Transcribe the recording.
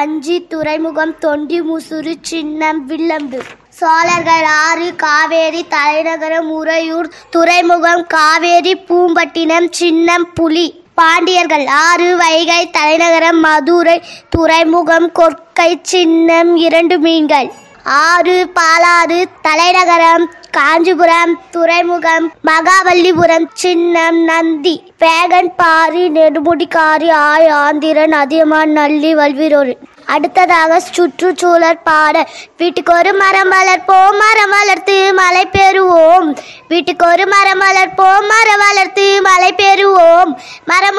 அஞ்சி துறைமுகம் தொண்டி முசுறு சின்னம் வில்லம்பு சோழர்கள் ஆறு காவேரி தலைநகரம் உறையூர் துறைமுகம் காவேரி பூம்பட்டினம் சின்னம் புலி பாண்டியர்கள் ஆறு வைகை தலைநகரம் மதுரை துறைமுகம் கொற்கை சின்னம் இரண்டு மீன்கள் ஆறு பாலாறு தலைநகரம் காஞ்சிபுரம் துறைமுகம் மகாபலிபுரம் சின்னம் நந்தி வேகன் பாரி நெடுமுடிக்காரி ஆய் ஆந்திரன் அதியமான் நல்லி வல்விரோடு அடுத்ததாக சுற்றுச்சூழல் பாட வீட்டுக்கு ஒரு மரம் வளர்ப்போம் மரம் வளர்த்து மழை பெறுவோம் வீட்டுக்கு ஒரு மரம் வளர்ப்போம் மரம் வளர்த்து மழை பெறுவோம் மரம்